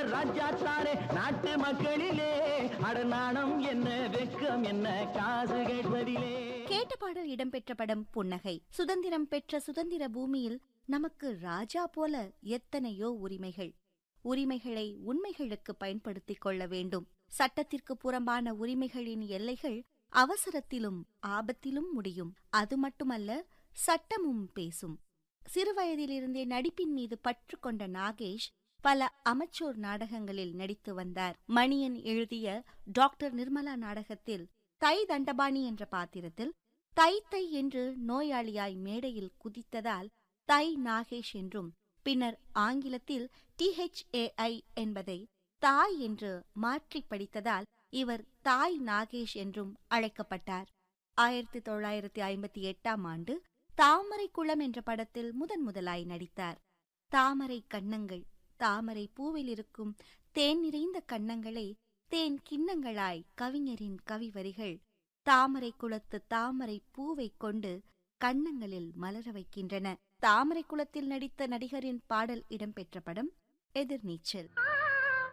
ராஜா தாரே நாட்டு மக்களிலே அடநாணம் என்ன வெக்கம் என்ன காசு கேட்பதிலே கேட்ட பாடல் இடம்பெற்ற படம் புன்னகை சுதந்திரம் பெற்ற சுதந்திர பூமியில் நமக்கு ராஜா போல எத்தனையோ உரிமைகள் உரிமைகளை உண்மைகளுக்கு பயன்படுத்திக் கொள்ள வேண்டும் சட்டத்திற்கு புறம்பான உரிமைகளின் எல்லைகள் அவசரத்திலும் ஆபத்திலும் முடியும் அது மட்டுமல்ல சட்டமும் பேசும் சிறுவயதிலிருந்தே நடிப்பின் மீது பற்று கொண்ட நாகேஷ் பல அமச்சோர் நாடகங்களில் நடித்து வந்தார் மணியன் எழுதிய டாக்டர் நிர்மலா நாடகத்தில் தை தண்டபாணி என்ற பாத்திரத்தில் தை தை என்று நோயாளியாய் மேடையில் குதித்ததால் தை நாகேஷ் என்றும் பின்னர் ஆங்கிலத்தில் டிஹெச்ஏஐ என்பதை தாய் என்று மாற்றி படித்ததால் இவர் தாய் நாகேஷ் என்றும் அழைக்கப்பட்டார் ஆயிரத்தி தொள்ளாயிரத்தி ஐம்பத்தி எட்டாம் ஆண்டு தாமரை குளம் என்ற படத்தில் முதன் முதலாய் நடித்தார் தாமரை கன்னங்கள் தாமரை பூவில் இருக்கும் தேன் நிறைந்த கன்னங்களை தேன் கிண்ணங்களாய் கவிஞரின் கவிவரிகள் தாமரை குளத்து தாமரை பூவைக் கொண்டு கன்னங்களில் மலர வைக்கின்றன தாமரை குளத்தில் நடித்த நடிகரின் பாடல் இடம்பெற்ற படம் எதிர்நீச்சல்